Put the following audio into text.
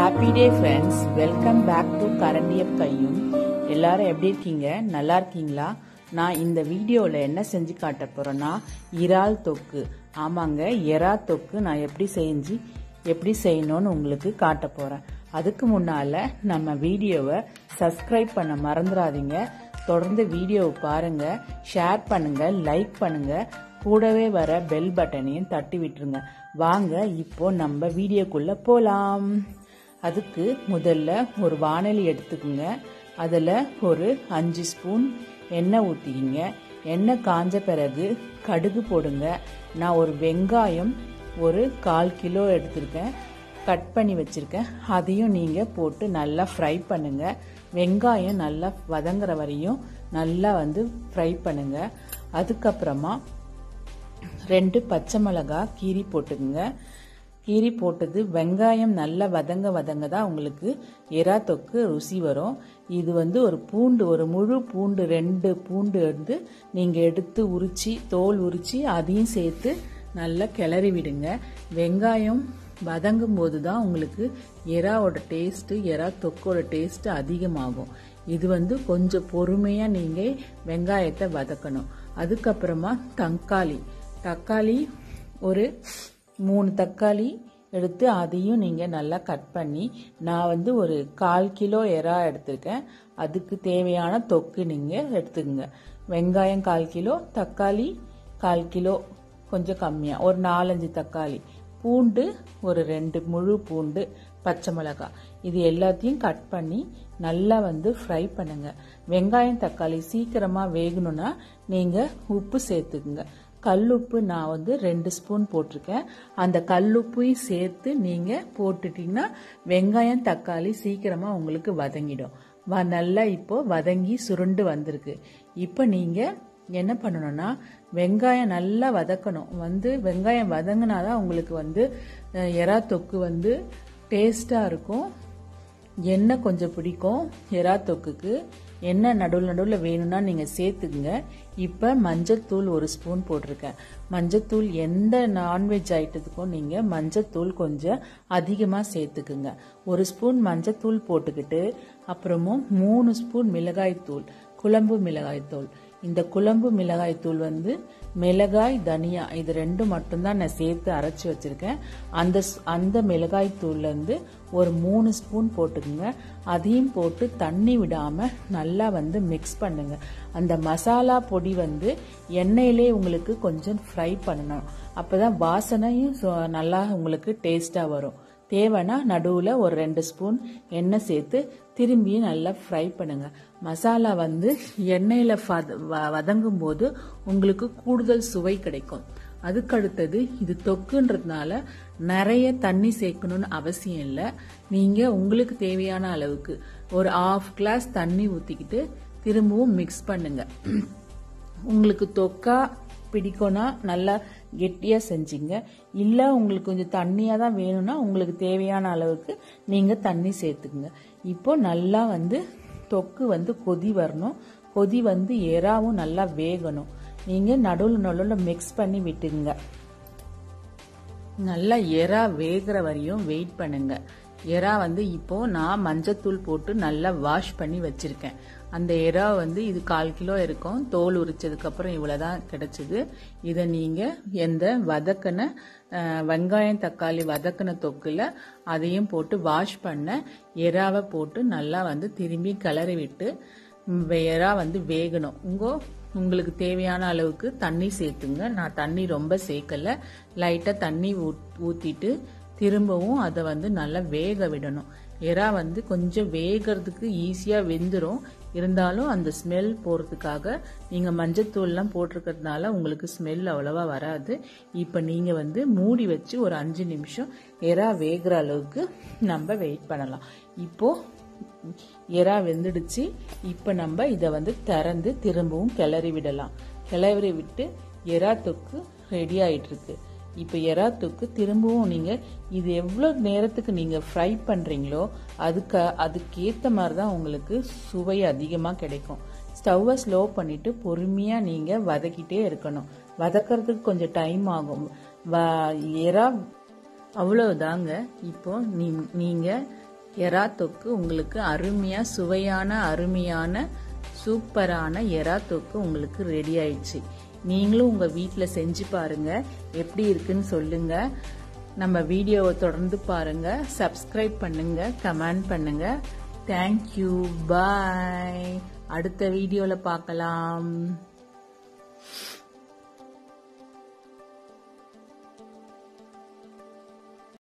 happy day friends welcome back to கரண்டியப் கையும் எல்லாரும் எப்படி இருக்கீங்க நல்லா இருக்கீங்களா நான் இந்த வீடியோவில் என்ன செஞ்சு காட்ட போகிறேன்னா இறால் தொக்கு ஆமாங்க எறா தொக்கு நான் எப்படி செஞ்சு எப்படி செய்யணும்னு உங்களுக்கு காட்ட போகிறேன் அதுக்கு முன்னால் நம்ம வீடியோவை சப்ஸ்கிரைப் பண்ண மறந்துடாதீங்க தொடர்ந்து வீடியோவை பாருங்க ஷேர் பண்ணுங்க லைக் பண்ணுங்க கூடவே வர பெல் பட்டனையும் தட்டி விட்டுருங்க வாங்க இப்போ நம்ம வீடியோக்குள்ள போலாம் அதுக்கு முதல்ல ஒரு வானொலி எடுத்துக்கோங்க அதில் ஒரு அஞ்சு ஸ்பூன் எண்ணெய் ஊற்றிக்கிங்க எண்ணெய் காஞ்ச பிறகு கடுகு போடுங்க நான் ஒரு வெங்காயம் ஒரு கால் கிலோ எடுத்திருக்கேன் கட் பண்ணி வச்சுருக்கேன் அதையும் நீங்கள் போட்டு நல்லா ஃப்ரை பண்ணுங்கள் வெங்காயம் நல்லா வதங்குற வரையும் நல்லா வந்து ஃப்ரை பண்ணுங்கள் அதுக்கப்புறமா ரெண்டு பச்சை மிளகா கீரி போட்டுக்குங்க கீரி போட்டது வெங்காயம் நல்லா வதங்க வதங்க தான் உங்களுக்கு எறா தொக்கு ருசி வரும் இது வந்து ஒரு பூண்டு ஒரு முழு பூண்டு ரெண்டு பூண்டு வந்து நீங்கள் எடுத்து உரிச்சு தோல் உரிச்சு அதையும் சேர்த்து நல்லா கிளறி விடுங்க வெங்காயம் வதங்கும் போது தான் உங்களுக்கு எறாவோட டேஸ்ட்டு எறா தொக்கோட டேஸ்ட்டு அதிகமாகும் இது வந்து கொஞ்சம் பொறுமையாக நீங்கள் வெங்காயத்தை வதக்கணும் அதுக்கப்புறமா தக்காளி தக்காளி ஒரு மூணு தக்காளி எடுத்து அதையும் நீங்கள் நல்லா கட் பண்ணி நான் வந்து ஒரு கால் கிலோ எறா எடுத்திருக்கேன் அதுக்கு தேவையான தொக்கு நீங்கள் எடுத்துக்கங்க வெங்காயம் கால் கிலோ தக்காளி கால் கிலோ கொஞ்சம் கம்மியாக ஒரு நாலஞ்சு தக்காளி பூண்டு ஒரு ரெண்டு முழு பூண்டு பச்சை மிளகாய் இது எல்லாத்தையும் கட் பண்ணி நல்லா வந்து ஃப்ரை பண்ணுங்க வெங்காயம் தக்காளி சீக்கிரமாக வேகணும்னா நீங்கள் உப்பு சேர்த்துக்குங்க கல்லுப்பு நான் வந்து ரெண்டு ஸ்பூன் போட்டிருக்கேன் அந்த கல்லுப்பையும் சேர்த்து நீங்கள் போட்டுட்டிங்கன்னா வெங்காயம் தக்காளி சீக்கிரமாக உங்களுக்கு வதங்கிடும் வ நல்லா இப்போ வதங்கி சுருண்டு வந்திருக்கு இப்போ நீங்கள் என்ன பண்ணணும்னா வெங்காயம் நல்லா வதக்கணும் வந்து வெங்காயம் வதங்கினாதான் உங்களுக்கு வந்து எறா தொக்கு வந்து டேஸ்டாக இருக்கும் எண்ணெய் கொஞ்சம் பிடிக்கும் எறா தொக்குக்கு எண்ணெய் நடுவில் நடுவில் வேணும்னா நீங்கள் சேர்த்துக்குங்க இப்போ மஞ்சத்தூள் ஒரு ஸ்பூன் போட்டிருக்கேன் மஞ்சத்தூள் எந்த நான்வெஜ் ஐட்டத்துக்கும் நீங்கள் மஞ்சத்தூள் கொஞ்சம் அதிகமாக சேர்த்துக்குங்க ஒரு ஸ்பூன் மஞ்சத்தூள் போட்டுக்கிட்டு அப்புறமும் மூணு ஸ்பூன் மிளகாய்த்தூள் குழம்பு மிளகாய்த்தூள் இந்த குழம்பு மிளகாய் தூள் வந்து மிளகாய் தனியா இது ரெண்டு மட்டும்தான் நான் சேர்த்து அரைச்சி வச்சிருக்கேன் அந்த அந்த மிளகாய் தூள்லேருந்து ஒரு மூணு ஸ்பூன் போட்டுக்குங்க அதையும் போட்டு தண்ணி விடாமல் நல்லா வந்து மிக்ஸ் பண்ணுங்க அந்த மசாலா பொடி வந்து எண்ணெயிலே உங்களுக்கு கொஞ்சம் ஃப்ரை பண்ணணும் அப்போதான் வாசனையும் நல்லா உங்களுக்கு டேஸ்டாக வரும் தேவைன்னா நடுவில் ஒரு ரெண்டு ஸ்பூன் எண்ணெய் சேர்த்து திரும்பியும் நல்லா ஃப்ரை பண்ணுங்க மசாலா வந்து எண்ணெயில் வதங்கும் போது உங்களுக்கு கூடுதல் சுவை கிடைக்கும் அதுக்கடுத்தது இது தொக்குன்றதுனால நிறைய தண்ணி சேர்க்கணும்னு அவசியம் இல்லை நீங்கள் உங்களுக்கு தேவையான அளவுக்கு ஒரு ஆஃப் கிளாஸ் தண்ணி ஊற்றிக்கிட்டு திரும்பவும் மிக்ஸ் பண்ணுங்க உங்களுக்கு தொக்கா பிடிக்கும்னா நல்லா கெட்டியாக செஞ்சுங்க இல்லை உங்களுக்கு கொஞ்சம் தண்ணியாக தான் வேணும்னா உங்களுக்கு தேவையான அளவுக்கு நீங்கள் தண்ணி சேர்த்துக்குங்க இப்போ நல்லா வந்து தொக்கு வந்து கொதி வரணும் கொதி வந்து எறாவும் நல்லா வேகணும் நீங்கள் நடுவில் நடுவில் மிக்ஸ் பண்ணி விட்டுங்க நல்லா எறா வேகிற வரையும் வெயிட் பண்ணுங்க எறா வந்து இப்போ நான் மஞ்சத்தூள் போட்டு நல்லா வாஷ் பண்ணி வச்சிருக்கேன் அந்த எறா வந்து இது கால் கிலோ இருக்கும் தோல் உரிச்சதுக்கு அப்புறம் இவ்வளவுதான் கிடைச்சது இதை நீங்க எந்த வதக்கின வெங்காயம் தக்காளி வதக்கின தொக்குல அதையும் போட்டு வாஷ் பண்ண எறாவை போட்டு நல்லா வந்து திரும்பி கிளறி விட்டு எறா வந்து வேகணும் உங்க உங்களுக்கு தேவையான அளவுக்கு தண்ணி சேர்த்துங்க நான் தண்ணி ரொம்ப சேர்க்கல லைட்டா தண்ணி ஊத்திட்டு திரும்பவும் அதை வந்து நல்லா வேக விடணும் எறா வந்து கொஞ்சம் வேகிறதுக்கு ஈஸியாக வெந்துடும் இருந்தாலும் அந்த ஸ்மெல் போகிறதுக்காக நீங்கள் மஞ்சத்தூள்லாம் போட்டிருக்கிறதுனால உங்களுக்கு ஸ்மெல் அவ்வளோவா வராது இப்போ நீங்கள் வந்து மூடி வச்சு ஒரு அஞ்சு நிமிஷம் எறா வேகிற அளவுக்கு நம்ம வெயிட் பண்ணலாம் இப்போது எறா வெந்துடுச்சு இப்போ நம்ம இதை வந்து திறந்து திரும்பவும் கிளறி விடலாம் கிளறி விட்டு எறா தொக்கு ரெடி ஆயிட்டு இருக்கு இப்போ எறா தொக்கு திரும்பவும் நீங்கள் இது எவ்வளோ நேரத்துக்கு நீங்கள் ஃப்ரை பண்ணுறீங்களோ அதுக்கு அதுக்கேற்ற மாதிரி தான் உங்களுக்கு சுவை அதிகமாக கிடைக்கும் ஸ்டவ்வை ஸ்லோ பண்ணிட்டு பொறுமையாக நீங்கள் வதக்கிட்டே இருக்கணும் வதக்கிறதுக்கு கொஞ்சம் டைம் ஆகும் எறா அவ்வளவுதாங்க இப்போ நீ நீங்கள் எறா தொக்கு உங்களுக்கு அருமையா சுவையான அருமையான சூப்பரான எறா தொக்கு உங்களுக்கு ரெடி ஆயிடுச்சு நீங்களும் உங்க வீட்டில் செஞ்சு பாருங்க எப்படி இருக்குன்னு சொல்லுங்க நம்ம வீடியோவை தொடர்ந்து பாருங்க சப்ஸ்கிரைப் பண்ணுங்க கமெண்ட் பண்ணுங்க தேங்க்யூ பாய் அடுத்த வீடியோவில் பார்க்கலாம்